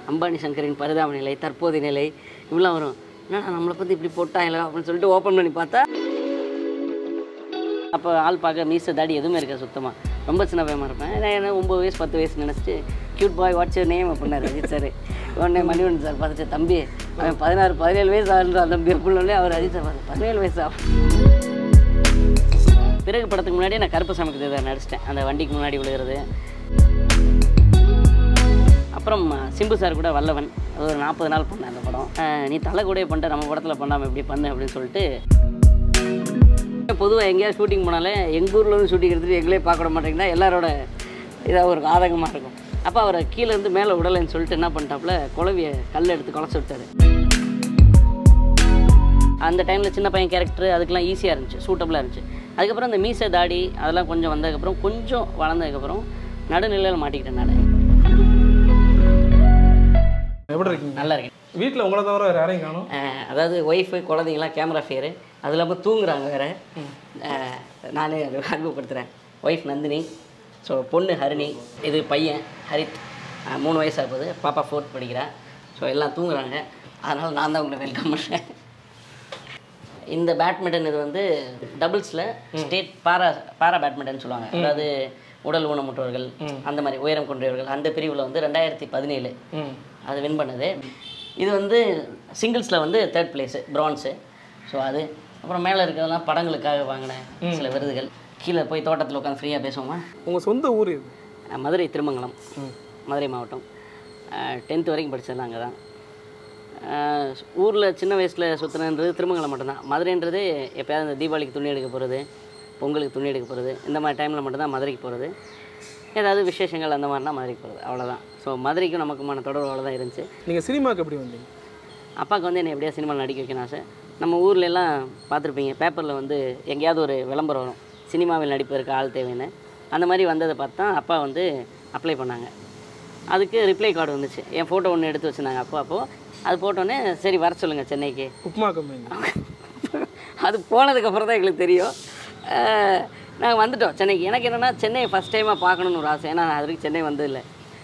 அம்பானி சங்கரின் பரிதாப நிலை தற்போதைய நிலை இப்படிலாம் வரும் என்னடா நம்மளை பற்றி இப்படி போட்டாங்களா அப்படின்னு சொல்லிட்டு ஓப்பன் பண்ணி பார்த்தா அப்போ ஆள் பார்க்க மீச தாடி எதுவுமே இருக்காது சுத்தமாக ரொம்ப சின்ன பையமாக இருப்பேன் நான் என்ன ஒம்பது வயசு பத்து வயசு நினச்சிட்டு க்யூட் பாய் வாட்ச் நேம் அப்படின்னாரு அஜித் சார் உடனே மணிவன் சார் பார்த்துட்டு தம்பி அவன் பதினாறு பதினேழு வயசு ஆகுன்ற தம்பி அப்படின்னே அவர் அஜித் சார் பார்த்து பதினேழு வயசு ஆகும் பிறகு படத்துக்கு முன்னாடி நான் கருப்பு சமைக்கு தேவர் நடிச்சிட்டேன் அந்த வண்டிக்கு முன்னாடி விழுகிறது அப்புறம் சிம்பு சார் கூட வல்லவன் அது ஒரு நாற்பது நாள் பண்ணேன் அந்த படம் அஹ் நீ தலை கூட பண்ணிட்ட நம்ம படத்தில் பண்ணாமல் எப்படி பண்ணு அப்படின்னு சொல்லிட்டு பொதுவாக எங்கேயாவது ஷூட்டிங் போனாலே எங்கள் ஊரில் வந்து ஷூட்டிங் எடுத்துகிட்டு எங்களே பார்க்க விட மாட்டேங்கன்னா எல்லாரோட இதாக ஒரு ஆதங்கமாக இருக்கும் அப்போ அவரை கீழே இருந்து மேலே விடலைன்னு சொல்லிட்டு என்ன பண்ணிட்டாப்புல குழவிய கல் எடுத்து குழச்சி விட்டாரு அந்த டைமில் சின்ன பையன் கேரக்டர் அதுக்கெல்லாம் ஈஸியாக இருந்துச்சு சூட்டபுளாக இருந்துச்சு அதுக்கப்புறம் இந்த மீசை தாடி அதெல்லாம் கொஞ்சம் வந்ததுக்கப்புறம் கொஞ்சம் வளர்ந்ததுக்கப்புறம் நடுநிலையில் மாட்டிக்கிட்டேன் நான் எப்படி இருக்கீங்க நல்லா இருக்கேன் வீட்டில் உங்களை தவிர வேறு யாரையும் காணும் அஹ் அதாவது ஒய்ஃபு குழந்தைங்களாம் கேமரா ஃபேரு அது இல்லாமல் தூங்குறாங்க வேறு நானே அது அறிமுகப்படுத்துகிறேன் ஒய்ஃப் நந்தினி ஸோ பொண்ணு ஹரிணி இது பையன் ஹரித் அஹ் மூணு வயசு ஆகுது பாப்பா ஃபோர்த் படிக்கிறா ஸோ எல்லாம் தூங்குறாங்க அதனால் நான் தான் உங்களை வெல்கம் பண்ணுறேன் இந்த பேட்மிண்டன் இது வந்து டபுள்ஸில் ஸ்டேட் பாரா பாரா பேட்மிண்டன் சொல்லுவாங்க அதாவது உடல் ஊனமுற்றவர்கள் அந்த மாதிரி உயரம் கொண்டவர்கள் அந்த பிரிவில் வந்து ரெண்டாயிரத்தி பதினேழு ம் அது வின் பண்ணது இது வந்து சிங்கிள்ஸில் வந்து தேர்ட் பிளேஸு ப்ரான்ஸு ஸோ அது அப்புறம் மேலே இருக்கிறதெல்லாம் படங்களுக்காக வாங்கின சில விருதுகள் கீழே போய் தோட்டத்தில் உட்காந்து ஃப்ரீயாக பேசுவோமா உங்கள் சொந்த ஊர் இது அஹ் மதுரை திருமங்கலம் மதுரை மாவட்டம் டென்த்து வரைக்கும் படித்ததெல்லாம் அங்கே தான் ஊரில் சின்ன வயசில் சுற்றுனன்றது திருமங்கலம் மட்டும்தான் மதுரைன்றது எப்போயாவது இந்த தீபாவளிக்கு துணி எடுக்க போகிறது பொங்கலுக்கு துணி எடுக்க போகிறது இந்த மாதிரி டைமில் மட்டும்தான் மதுரைக்கு போகிறது ஏதாவது விசேஷங்கள் அந்த மாதிரினா மதுரைக்கு போகிறது அவ்வளோதான் ஸோ மதுரைக்கும் நமக்குமான தொடர்பு அவ்வளோதான் இருந்துச்சு நீங்கள் சினிமாவுக்கு எப்படி வந்தீங்க அப்பாவுக்கு வந்து என்னை எப்படியா சினிமாவில் நடிக்க வைக்கணும் ஆசை நம்ம ஊர்ல எல்லாம் பார்த்துருப்பீங்க பேப்பரில் வந்து எங்கேயாவது ஒரு விளம்பரம் வரும் சினிமாவில் நடிப்பதற்கு ஆள் தேவைன்னு அந்த மாதிரி வந்ததை பார்த்து தான் அப்பா வந்து அப்ளை பண்ணாங்க அதுக்கு ரிப்ளை கார்டு வந்துச்சு என் ஃபோட்டோ ஒன்று எடுத்து வச்சுருந்தாங்க அப்பா அப்போது அது போட்டோன்னே சரி வர சொல்லுங்கள் சென்னைக்கு உப்மா கம்பெனி அது போனதுக்கப்புறம் தான் எங்களுக்கு தெரியும் நாங்கள் வந்துட்டோம் சென்னைக்கு எனக்கு என்னென்னா சென்னையை ஃபஸ்ட் டைமாக பார்க்கணுன்னு ஒரு ஆசை ஏன்னா நான் அது வரைக்கும் சென்னை வந்ததில்லை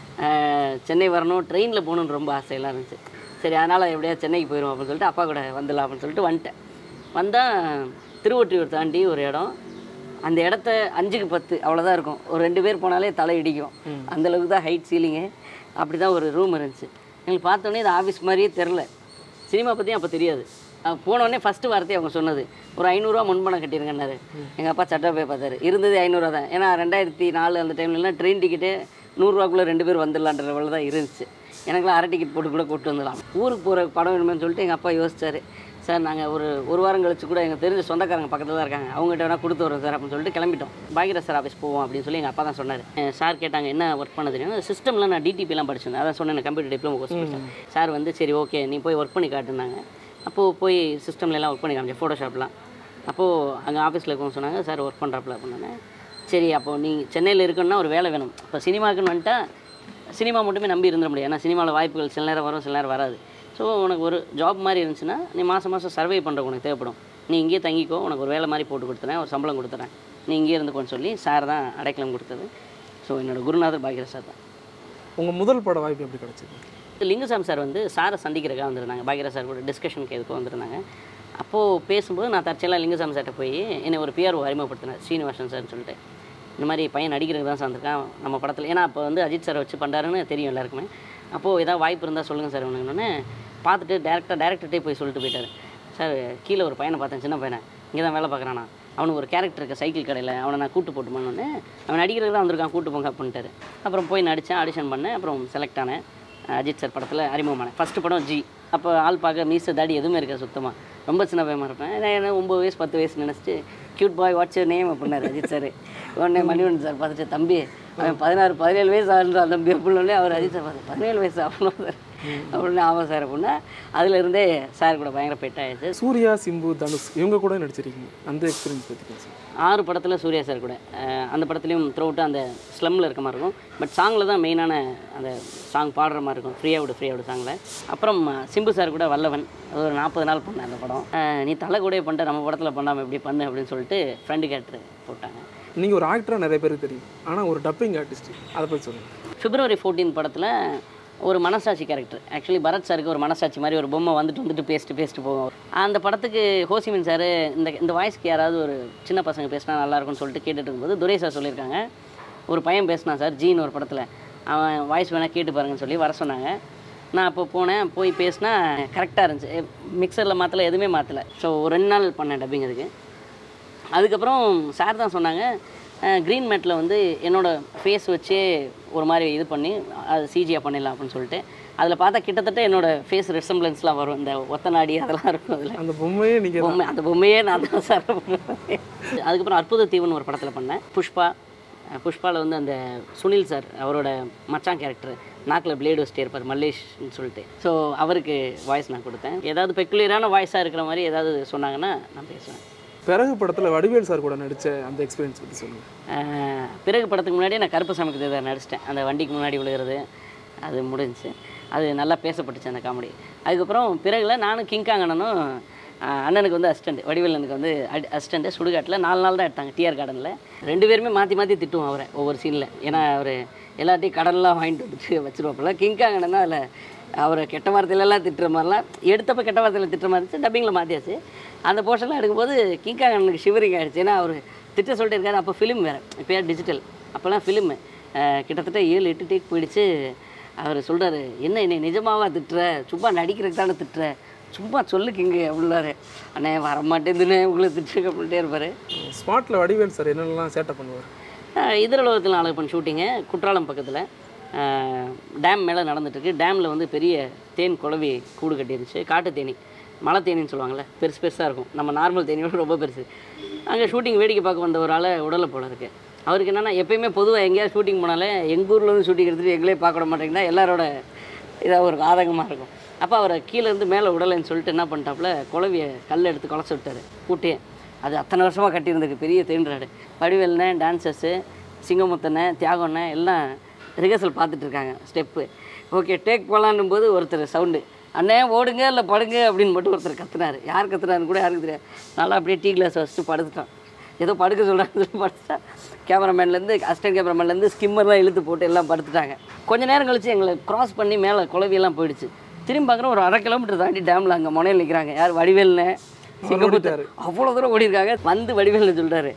அஹ், சென்னை வரணும் ட்ரெயினில் போகணுன்னு ரொம்ப ஆசையெல்லாம் இருந்துச்சு சரி அதனால் எப்படியா சென்னைக்கு போயிடும் அப்படின்னு சொல்லிட்டு அப்பா கூட வந்துடலாம் அப்படின்னு சொல்லிட்டு வந்துட்டேன் வந்தால் திருவொற்றியூர் தாண்டி ஒரு இடம் அந்த இடத்த அஞ்சுக்கு பத்து அவ்வளோதான் இருக்கும் ஒரு ரெண்டு பேர் போனாலே தலை இடிக்கும் அந்த அளவுக்கு தான் ஹைட் சீலிங்கு அப்படி தான் ஒரு ரூம் இருந்துச்சு எங்களுக்கு பார்த்தோன்னே இது ஆஃபீஸ் மாதிரியே தெரில சினிமா பற்றியும் அப்போ தெரியாது அஹ் போனோடனே ஃபஸ்ட்டு வார்த்தை அவங்க சொன்னது ஒரு ஐநூறுரூவா முன்பணம் கட்டிருங்கன்னாரு எங்கள் அப்பா சட்டை போய் பார்த்தாரு இருந்தது ஐநூறுரூவா தான் ஏன்னா ரெண்டாயிரத்தி நாலு அந்த டைம்லலாம் ட்ரெயின் டிக்கெட்டு நூறுரூவாக்குள்ளே ரெண்டு பேர் வந்துடலான்ற லெவலில் தான் இருந்துச்சு எனக்குலாம் அரை டிக்கெட் போட்டு கூட கூப்பிட்டு வந்துடலாம் ஊருக்கு போகிற படம் வேணுமேனு சொல்லிட்டு எங்கள் அப்பா யோசிச்சாரு சார் நாங்கள் ஒரு ஒரு வாரம் கழிச்சு கூட எங்கள் தெரிஞ்ச சொந்தக்காரங்க பக்கத்தில் தான் இருக்காங்க அவங்ககிட்ட வேணால் கொடுத்து வரோம் சார் அப்படின்னு சொல்லிட்டு கிளம்பிட்டோம் பாகிரா சார் ஆஃபீஸ் போவோம் அப்படின்னு சொல்லி எங்கள் அப்பா தான் சொன்னார் சார் கேட்டாங்க என்ன ஒர்க் பண்ண தெரியும் சிஸ்டம்லாம் நான் டிடிபிலாம் படிச்சிருந்தேன் அதான் சொன்னேன் கம்ப்யூட்டர் டிப்ளமோ கோர்ஸ் படிச்சேன் சார் வந்து சரி ஓகே நீ போய் ஒர்க் பண்ணி காட்டுனாங்க அப்போது போய் சிஸ்டம்ல எல்லாம் ஒர்க் பண்ணி காமிச்சேன் ஃபோட்டோஷாப்லாம் அப்போது அங்கே ஆஃபீஸில் இருக்கவங்க சொன்னாங்க சார் ஒர்க் பண்ணுறாப்புல அப்படின்னாங்க சரி அப்போது நீ சென்னையில் இருக்கணும்னா ஒரு வேலை வேணும் இப்போ சினிமாக்குன்னு வந்துட்டா சினிமா மட்டுமே நம்பி இருந்துட முடியாது ஏன்னா சினிமாவில் வாய்ப்புகள் சில நேரம் வரும் சில நேரம் வராது ஸோ உனக்கு ஒரு ஜாப் மாதிரி இருந்துச்சுன்னா நீ மாதம் மாதம் சர்வே பண்ணுற உனக்கு தேவைப்படும் நீ இங்கேயே தங்கிக்கோ உனக்கு ஒரு வேலை மாதிரி போட்டு கொடுத்துறேன் ஒரு சம்பளம் கொடுத்துறேன் நீ இங்கேயே இருந்துக்கோன்னு சொல்லி சார் தான் அடைக்கலம் கொடுத்தது ஸோ என்னோட குருநாதர் பாக்கிர சார் தான் உங்கள் முதல் பட வாய்ப்பு எப்படி கிடச்சிது லிங்குசாமி சார் வந்து சாரை சந்திக்கிறக்காக வந்திருந்தாங்க பாக்கிர சார் கூட டிஸ்கஷனுக்கு எதுக்கும் வந்திருந்தாங்க அப்போது பேசும்போது நான் தற்செயலாக லிங்குசாமி சார்கிட்ட போய் என்னை ஒரு பிஆர்ஓ அறிமுகப்படுத்தினேன் ஸ்ரீனிவாசன் சார்னு சொல்லிட்டு இந்த மாதிரி பையன் நடிக்கிறதுக்கு தான் சார் வந்திருக்கான் நம்ம படத்தில் ஏன்னா அப்போ வந்து அஜித் சாரை வச்சு பண்ணுறாருன்னு தெரியும் எல்லாருக்குமே அப்போது ஏதாவது வாய்ப்பு இருந்தால் சொல்லுங்கள் சார் உனக்குன்னு பார்த்துட்டு டேரெக்டாக டேரக்டர்கிட்டே போய் சொல்லிட்டு போயிட்டார் சார் கீழே ஒரு பையனை பார்த்தேன் சின்ன பையனை இங்கே தான் வேலை பார்க்குறானா அவனுக்கு ஒரு கேரக்டர் இருக்க சைக்கிள் கடையில் அவனை நான் கூட்டு போட்டுமான்னு அவன் நடிக்கிறதுக்கு தான் வந்திருக்கான் கூட்டு போங்க அப்படின்ட்டாரு அப்புறம் போய் நடித்தேன் ஆடிஷன் பண்ணேன் அப்புறம் செலக்ட் ஆனேன் அஜித் சார் படத்தில் அறிமுகமானேன் ஃபஸ்ட்டு படம் ஜி அப்போ ஆள் பார்க்க மீச தாடி எதுவுமே இருக்காது சுத்தமாக ரொம்ப சின்ன பையமாக இருப்பேன் நான் என்ன ஒம்பது வயசு பத்து வயசு நினச்சிட்டு க்யூட் பாய் வாட்ச் நேம் அப்படின்னாரு அஜித் சார் உடனே மணிவன் சார் பார்த்துட்டு தம்பி அவன் பதினாறு பதினேழு வயசு ஆகுன்ற தம்பி அப்படின்னே அவர் அஜித் சார் பார்த்து பதினேழு வயசு ஆகணும் சார் அப்படின்னு ஆமாம் சார் அப்படின்னா அதுலேருந்தே சார் கூட பயங்கர பெட் ஆயிடுச்சு சூர்யா சிம்பு தனுஷ் இவங்க கூட நடிச்சிருக்கீங்க அந்த எக்ஸ்பீரியன்ஸ் பற்றி பேசுங்க ஆறு படத்தில் சூர்யா சார் கூட அஹ் அந்த படத்துலையும் த்ரூ அந்த ஸ்லம்மில் இருக்க மாதிரி இருக்கும் பட் சாங்கில் தான் மெயினான அந்த சாங் பாடுற மாதிரி இருக்கும் ஃப்ரீயாக விடு ஃப்ரீயாக விடு சாங்கில் அப்புறம் அஹ், சிம்பு சார் கூட வல்லவன் அது ஒரு நாற்பது நாள் பண்ணேன் அந்த படம் அஹ், நீ தலை கூட பண்ணிட்ட நம்ம படத்தில் பண்ணாமல் எப்படி பண்ணு அப்படின்னு சொல்லிட்டு ஃப்ரெண்டு கேட்டு போட்டாங்க நீங்கள் ஒரு ஆக்டராக நிறைய பேருக்கு தெரியும் ஆனால் ஒரு டப்பிங் ஆர்டிஸ்ட் அதை பற்றி சொல்லுங்கள் பிப்ரவரி ஃபோர்டீன் படத்தில் ஒரு மனசாட்சி கேரக்டர் ஆக்சுவலி பரத் சாருக்கு ஒரு மனசாட்சி மாதிரி ஒரு பொம்மை வந்துட்டு வந்துட்டு பேசிட்டு பேசிட்டு போகும் அந்த படத்துக்கு ஹோசிமின் சார் இந்த இந்த வாய்ஸ்க்கு யாராவது ஒரு சின்ன பசங்க பேசினா நல்லா இருக்கும்னு சொல்லிட்டு கேட்டுட்டு இருக்கும்போது துரை சார் சொல்லியிருக்காங்க ஒரு பையன் பேசினான் சார் ஜீன் ஒரு படத்தில் அவன் வாய்ஸ் வேணால் கேட்டு பாருங்கன்னு சொல்லி வர சொன்னாங்க நான் அப்போ போனேன் போய் பேசினா கரெக்டாக இருந்துச்சு மிக்சரில் மாற்றல எதுவுமே மாற்றலை ஸோ ஒரு ரெண்டு நாள் பண்ணேன் டப்பிங் அதுக்கு அதுக்கப்புறம் சார் தான் சொன்னாங்க க்ரீன் மேட்டில் வந்து என்னோட ஃபேஸ் வச்சே ஒரு மாதிரி இது பண்ணி அது சிஜியாக பண்ணிடலாம் அப்படின்னு சொல்லிட்டு அதில் பார்த்தா கிட்டத்தட்ட என்னோட ஃபேஸ் ரெசம்பிளன்ஸ்லாம் வரும் இந்த ஒத்த நாடி அதெல்லாம் இருக்கும் அதில் அந்த பொம்மையே நீங்கள் பொம்மை அந்த பொம்மையே நான் தான் சார் பண்ணுவேன். அதுக்கப்புறம் அற்புத தீவுன்னு ஒரு படத்தில் பண்ணேன் புஷ்பா புஷ்பாவில் வந்து அந்த சுனில் சார் அவரோட மச்சான் கேரக்டர் நாக்கில் பிளேடு வச்சுட்டே இருப்பார் மல்லேஷ்னு சொல்லிட்டு ஸோ அவருக்கு வாய்ஸ் நான் கொடுத்தேன் ஏதாவது பெக்குலியரான வாய்ஸாக இருக்கிற மாதிரி ஏதாவது சொன்னாங்கன்னா நான் பேசுவேன் பிறகு படத்தில் வடிவேல் சார் கூட நடித்த அந்த எக்ஸ்பீரியன்ஸ் பற்றி சொல்லுங்கள் ஆஹ் பிறகு படத்துக்கு முன்னாடியே நான் கருப்பு சமைக்கு தேவை நடிச்சிட்டேன் அந்த வண்டிக்கு முன்னாடி விழுகிறது அது முடிஞ்சுச்சு அது நல்லா பேசப்பட்டுச்சு அந்த காமெடி அதுக்கப்புறம் பிறகுல நானும் கிங்காங் அண்ணனும் ஆஹ் அண்ணனுக்கு வந்து அசிஸ்டண்ட் வடிவேலனுக்கு வந்து அசிஸ்டண்ட்டு சுடுகாட்டில் நாலு நாள் தான் எடுத்தாங்க டிஆர் கார்டனில் ரெண்டு பேருமே மாற்றி மாற்றி திட்டுவோம் அவரை ஒவ்வொரு சீனில் ஏன்னா அவர் எல்லாத்தையும் கடன்லாம் வாங்கிட்டு வந்துட்டு வச்சுருவாப்பில் கிங்காங் அண்ணன் தான் அதில் அவரை கெட்ட வார்த்தையிலலாம் திட்டுற மாதிரிலாம் எடுத்தப்ப கெட்ட வார்த்தையில் திட்டுற மாதிரி இருந்துச்சு டப்பிங்கில் மாற்றியாச்சு அந்த போர்ஷன்லாம் எடுக்கும்போது கிங்காங் அண்ணனுக்கு ஷிவரிங் ஆகிடுச்சு ஏன்னா அவர் திட்ட சொல்லிட்டு இருக்காரு அப்போ ஃபிலிம் வேறு இப்போ டிஜிட்டல் அப்போல்லாம் ஃபிலிமு கிட்டத்தட்ட ஏழு எட்டு டேக் போயிடுச்சு அவர் சொல்கிறாரு என்ன என்னை நிஜமாவா திட்டுற சும்மா நடிக்கிறதுக்கு தானே திட்டுற சும்மா சொல்லு கிங்கு அப்படின்னாரு அண்ணே வரமாட்டேங்குதுண்ணே உங்களை திட்டுருக்கு அப்படின்ட்டே இருப்பார் ஸ்பாட்டில் வடிவேல் சார் என்னென்னலாம் சேட்டை பண்ணுவார் இதரலோகத்தில் அழகப்பன் ஷூட்டிங்கு குற்றாலம் பக்கத்தில் டேம் மேலே நடந்துட்டுருக்கு டேமில் வந்து பெரிய தேன் குளவி கூடு கட்டிருந்துச்சு காட்டு தேனி மலை தேனின்னு சொல்லுவாங்கள்ல பெருசு பெருசாக இருக்கும் நம்ம நார்மல் தேனியோட ரொம்ப பெருசு அங்கே ஷூட்டிங் வேடிக்கை பார்க்க வந்த ஒரு ஆளை உடலை போல இருக்கு அவருக்கு என்னென்னா எப்பயுமே பொதுவாக எங்கேயாவது ஷூட்டிங் போனாலே எங்கள் ஊரில் வந்து ஷூட்டிங் எடுத்துகிட்டு எங்களே பார்க்க விட மாட்டேங்கன்னா எல்லாரோட இதாக ஒரு ஆதங்கமாக இருக்கும் அப்போ அவரை கீழே இருந்து மேலே விடலைன்னு சொல்லிட்டு என்ன பண்ணிட்டாப்புல குழவியை கல் எடுத்து குழச்சி விட்டாரு கூட்டியே அது அத்தனை வருஷமாக கட்டியிருந்திருக்கு பெரிய தேன்றாடு வடிவேல்னே டான்சர்ஸு சிங்கமுத்தனை தியாகண்ணே எல்லாம் ரிஹர்சல் பார்த்துட்டு இருக்காங்க ஸ்டெப்பு ஓகே டேக் போகலான்னும் போது ஒருத்தர் சவுண்டு அண்ணே ஓடுங்க இல்லை படுங்க அப்படின்னு மட்டும் ஒருத்தர் கத்துனாரு யார் கத்துனாருன்னு கூட யாருக்கு தெரியாது நல்லா அப்படியே டீ கிளாஸ் வச்சுட்டு படுத்துட்டான் ஏதோ படுக்க சொல்கிறாங்க படுத்துட்டா கேமராமேன்லேருந்து அசிஸ்டன்ட் கேமராமேன்லேருந்து ஸ்கிம்மர்லாம் இழுத்து போட்டு எல்லாம் படுத்துட்டாங்க கொஞ்ச நேரம் கழிச்சு எங்களை கிராஸ் பண்ணி மேலே குழவியெல்லாம் போயிடுச்சு திரும்பி பார்க்குறோம் ஒரு அரை கிலோமீட்டர் தாண்டி டேமில் அங்கே முனையில் நிற்கிறாங்க யார் வடிவேல்னு சிங்கப்பூர் அவ்வளோ தூரம் ஓடி இருக்காங்க வந்து வடிவேல்னு சொல்கிறாரு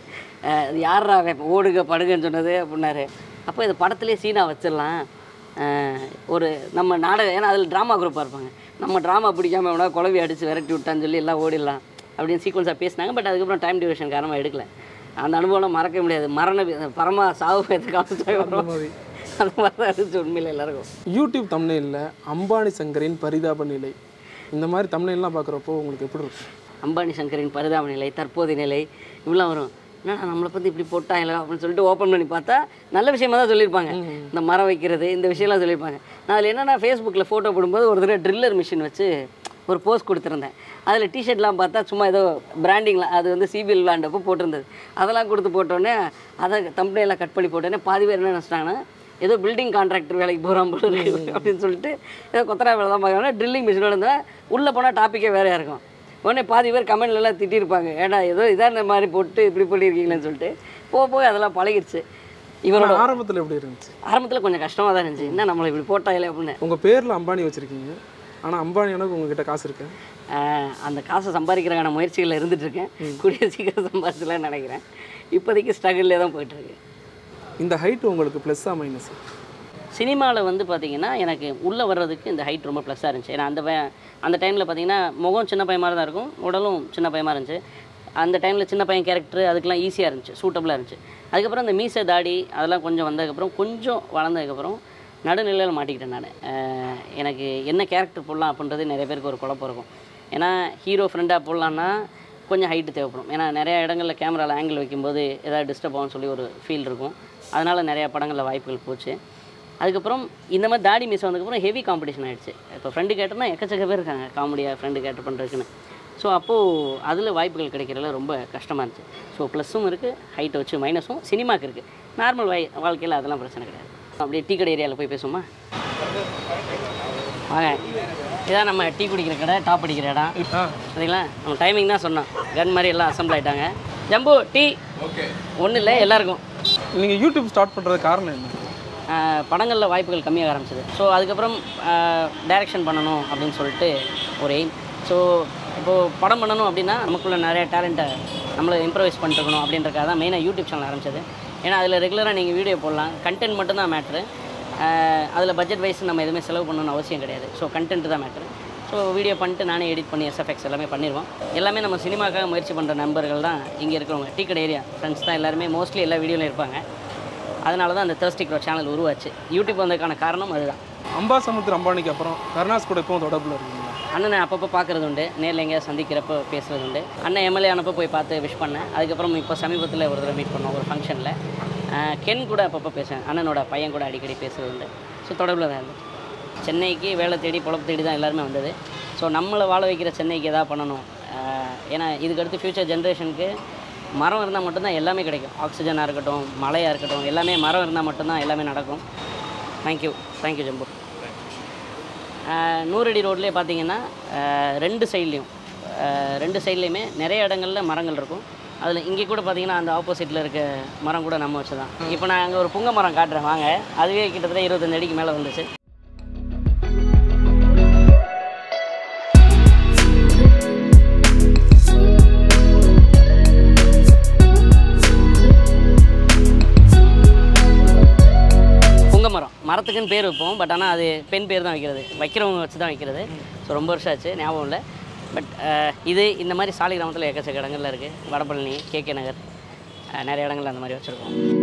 யாரா அவன் இப்ப ஓடுக படுகன்னு சொன்னது அப்படின்னாரு அப்போ இது படத்துலேயே சீனா வச்சிடலாம் அஹ், ஒரு நம்ம நாடகம் ஏன்னா அதில் ட்ராமா குரூப்பாக இருப்பாங்க நம்ம ட்ராமா பிடிக்காம எவனா குழவி அடித்து விரட்டி விட்டான்னு சொல்லி எல்லாம் ஓடிடலாம் அப்படின்னு சீக்வன்ஸாக பேசினாங்க பட் அதுக்கப்புறம் டைம் டியூரேஷன் காரணமாக எடுக்கல அந்த அனுபவம் மறக்க முடியாது மரண வி- பரமா சாவு பேத்து காமிச்சு வரும் மாதிரி. அந்த மாதிரி தான் இருந்துச்சு உண்மையில் எல்லாருக்கும் யூடியூப் தமிழில் அம்பானி சங்கரின் பரிதாப நிலை இந்த மாதிரி தமிழ்லாம் பார்க்குறப்போ உங்களுக்கு எப்படி இருக்கும் அம்பானி சங்கரின் பரிதாப நிலை தற்போதைய நிலை இவ்வளோ வரும் என்னடா நம்மளை பற்றி இப்படி போட்டாங்களா அப்படின்னு சொல்லிட்டு ஓப்பன் பண்ணி பார்த்தா நல்ல விஷயமா தான் சொல்லியிருப்பாங்க இந்த மரம் வைக்கிறது இந்த விஷயம்லாம் சொல்லியிருப்பாங்க நான் அதில் என்னென்னா ஃபேஸ்புக்கில் ஃபோட்டோ போடும்போது ஒரு தடவை ட்ரில்லர் மிஷின் வச்சு ஒரு போஸ்ட் கொடுத்துருந்தேன் அதில் டிஷர்ட்லாம் பார்த்தா சும்மா ஏதோ பிராண்டிங்லாம் அது வந்து சிபிஎல் விளாண்டப்போ போட்டிருந்தது அதெல்லாம் கொடுத்து போட்டோன்னே அதை தம்பனையெல்லாம் கட் பண்ணி போட்டோன்னே பாதி பேர் என்ன நினச்சிட்டாங்கன்னா ஏதோ பில்டிங் கான்ட்ராக்டர் வேலைக்கு போகிறான் போல இருக்கு அப்படின்னு சொல்லிட்டு ஏதோ கொத்தரா வேலை தான் பார்க்கணும் ட்ரில்லிங் மிஷினோட இருந்தால் உள்ளே போனால் டாப்பிக்கே வேறையாக இருக்கும் உடனே பாதி பேர் கமெண்ட்ல எல்லாம் திட்டிருப்பாங்க ஏடா ஏதோ இதான் மாதிரி போட்டு இப்படி பண்ணியிருக்கீங்களேன்னு சொல்லிட்டு போக போக அதெல்லாம் பழகிடுச்சு இவரோட ஆரம்பத்தில் எப்படி இருந்துச்சு ஆரம்பத்தில் கொஞ்சம் கஷ்டமாக தான் இருந்துச்சு என்ன நம்மளை இப்படி போட்டாங்களே அப்படின்னு உங்கள் பேரில் அம்பானி வச்சுருக்கீங்க ஆனால் அம்பானி எனக்கு உங்ககிட்ட காசு இருக்கு ஆஹ் அந்த காசை சம்பாதிக்கிறக்கான முயற்சிகளில் இருந்துட்டு இருக்கேன் கூடிய சீக்கிரம் சம்பாதிச்சலாம்னு நினைக்கிறேன் இப்போதைக்கு ஸ்ட்ரகிள்லே தான் போயிட்டுருக்கு இந்த ஹைட் உங்களுக்கு ப்ளஸ்ஸாக மைனஸ் சினிமாவில் வந்து பார்த்தீங்கன்னா எனக்கு உள்ளே வர்றதுக்கு இந்த ஹைட் ரொம்ப ப்ளஸ்ஸாக இருந்துச்சு ஏன்னா அந்த பையன் அந்த டைமில் பார்த்தீங்கன்னா முகம் சின்ன பையன் மாதிரி தான் இருக்கும் உடலும் சின்ன பையமாக இருந்துச்சு அந்த டைமில் சின்ன பையன் கேரக்டர் அதுக்கெலாம் ஈஸியாக இருந்துச்சு சூட்டபுளாக இருந்துச்சு அதுக்கப்புறம் இந்த மீசை தாடி அதெல்லாம் கொஞ்சம் வந்ததுக்கப்புறம் கொஞ்சம் வளர்ந்ததுக்கப்புறம் நடுநிலையில் மாட்டிக்கிட்டேன் நான் எனக்கு என்ன கேரக்டர் போடலாம் அப்படின்றது நிறைய பேருக்கு ஒரு குழப்பம் இருக்கும் ஏன்னா ஹீரோ ஃப்ரெண்டாக போடலான்னா கொஞ்சம் ஹைட்டு தேவைப்படும் ஏன்னா நிறைய இடங்களில் கேமராவில் ஆங்கிள் வைக்கும்போது ஏதாவது டிஸ்டர்ப் ஆகும்னு சொல்லி ஒரு ஃபீல் இருக்கும் அதனால் நிறையா படங்களில் வாய்ப்புகள் போச்சு அதுக்கப்புறம் இந்த மாதிரி தாடி மிஸ் வந்ததுக்கப்புறம் ஹெவி காம்படிஷன் ஆயிடுச்சு இப்போ ஃப்ரெண்டு கேட்டோம்னா எக்கச்சக்க பேர் இருக்காங்க காமெடியாக ஃப்ரெண்டு கேட்டர் பண்ணுறதுக்குன்னு ஸோ அப்போது அதில் வாய்ப்புகள் கிடைக்கிறதுல ரொம்ப கஷ்டமாக இருந்துச்சு ஸோ ப்ளஸ்ஸும் இருக்குது ஹைட்டை வச்சு மைனஸும் சினிமாக்கு இருக்குது நார்மல் வாய் வாழ்க்கையில் அதெல்லாம் பிரச்சனை கிடையாது அப்படியே டீ கடை ஏரியாவில் போய் பேசுவோமா வாங்க இதான் நம்ம டீ குடிக்கிற கடை டாப் அடிக்கிற இடம் ஆ சரிங்களா நம்ம டைமிங் தான் சொன்னோம் கன் மாதிரி எல்லாம் அசம்பிள் ஆயிட்டாங்க ஜம்பு டீ ஒன்றும் இல்லை எல்லாருக்கும் நீங்கள் யூடியூப் ஸ்டார்ட் பண்ணுறது காரணம் என்ன படங்களில் வாய்ப்புகள் கம்மியாக ஆரம்பிச்சது ஸோ அதுக்கப்புறம் டைரக்ஷன் பண்ணணும் அப்படின்னு சொல்லிட்டு ஒரு எய்ம் ஸோ இப்போது படம் பண்ணணும் அப்படின்னா நமக்குள்ள நிறைய டேலண்ட்டை நம்மளை இம்ப்ரவைஸ் பண்ணிருக்கணும் அப்படின்றக்காக தான் மெயினாக யூடியூப் சேனல் ஆரம்பிச்சது ஏன்னா அதில் ரெகுலராக நீங்கள் வீடியோ போடலாம் கண்டென்ட் மட்டும்தான் மேட்ரு அதில் பட்ஜெட் வைஸ் நம்ம எதுவுமே செலவு பண்ணணும்னு அவசியம் கிடையாது ஸோ கண்டென்ட் தான் மேட்ரு ஸோ வீடியோ பண்ணிட்டு நானே எடிட் பண்ணி எஸ்எஃப்எக்ஸ் எல்லாமே பண்ணிடுவோம் எல்லாமே நம்ம சினிமாக்காக முயற்சி பண்ணுற நண்பர்கள் தான் இங்கே இருக்கிறவங்க டீ கடை ஏரியா ஃப்ரெண்ட்ஸ் தான் எல்லாருமே மோஸ்ட்லி எல்லா வீடியோலையும் இருப்பாங்க அதனால தான் அந்த தேர்ஸ்டிக் சேனல் உருவாச்சு யூடியூப் வந்ததுக்கான காரணம் அதுதான் அம்பாசமுத்திர அம்பானிக்கு அப்புறம் கருணாஸ் கூட எப்பவும் தொடர்பில் இருக்கீங்களா அண்ணனை அப்பப்போ பார்க்குறது உண்டு நேரில் எங்கேயாவது சந்திக்கிறப்போ பேசுகிறது உண்டு அண்ணன் எம்எல்ஏ ஆனப்போ போய் பார்த்து விஷ் பண்ணேன் அதுக்கப்புறம் இப்போ சமீபத்தில் ஒரு தடவை மீட் பண்ணோம் ஒரு ஃபங்க்ஷனில் கென் கூட அப்பப்போ பேசுவேன் அண்ணனோட பையன் கூட அடிக்கடி பேசுகிறது உண்டு ஸோ தொடர்பில் தான் இருந்தது சென்னைக்கு வேலை தேடி பொழப்பு தேடி தான் எல்லாருமே வந்தது ஸோ நம்மளை வாழ வைக்கிற சென்னைக்கு எதாவது பண்ணணும் ஆஹ் ஏன்னா இதுக்கடுத்து ஃப்யூச்சர் ஜென்ரேஷனுக்கு மரம் இருந்தால் மட்டும்தான் எல்லாமே கிடைக்கும் ஆக்சிஜனாக இருக்கட்டும் மழையாக இருக்கட்டும் எல்லாமே மரம் இருந்தால் மட்டும்தான் எல்லாமே நடக்கும் தேங்க்யூ தேங்க்யூ ஜம்பு ஆஹ் நூறடி ரோட்லேயே பார்த்தீங்கன்னா ஆஹ் ரெண்டு சைட்லேயும் ரெண்டு சைட்லேயுமே நிறைய இடங்கள்ல மரங்கள் இருக்கும் அதில் இங்கே கூட பார்த்தீங்கன்னா அந்த ஆப்போசிட்டில் இருக்க மரம் கூட நம்ம வச்சு தான் இப்போ நான் அங்கே ஒரு புங்க மரம் காட்டுறேன் வாங்க அதுவே கிட்டத்தட்ட இருபத்தஞ்சு அடிக்கு மேலே வந்துச்சு புங்க மரம் மரத்துக்குன்னு பேர் வைப்போம் பட் ஆனால் அது பெண் பேர் தான் வைக்கிறது வைக்கிறவங்க வச்சு தான் வைக்கிறது ஸோ ரொம்ப வருஷம் ஆச்சு ஞாபகம் இல்லை பட் இது இந்த மாதிரி சாலை கிராமத்தில் எக்கச்சக்க இடங்கள்ல இருக்குது வடபழனி கேகே நகர் அஹ், நிறைய இடங்கள்ல அந்த மாதிரி வச்சுருக்கோம்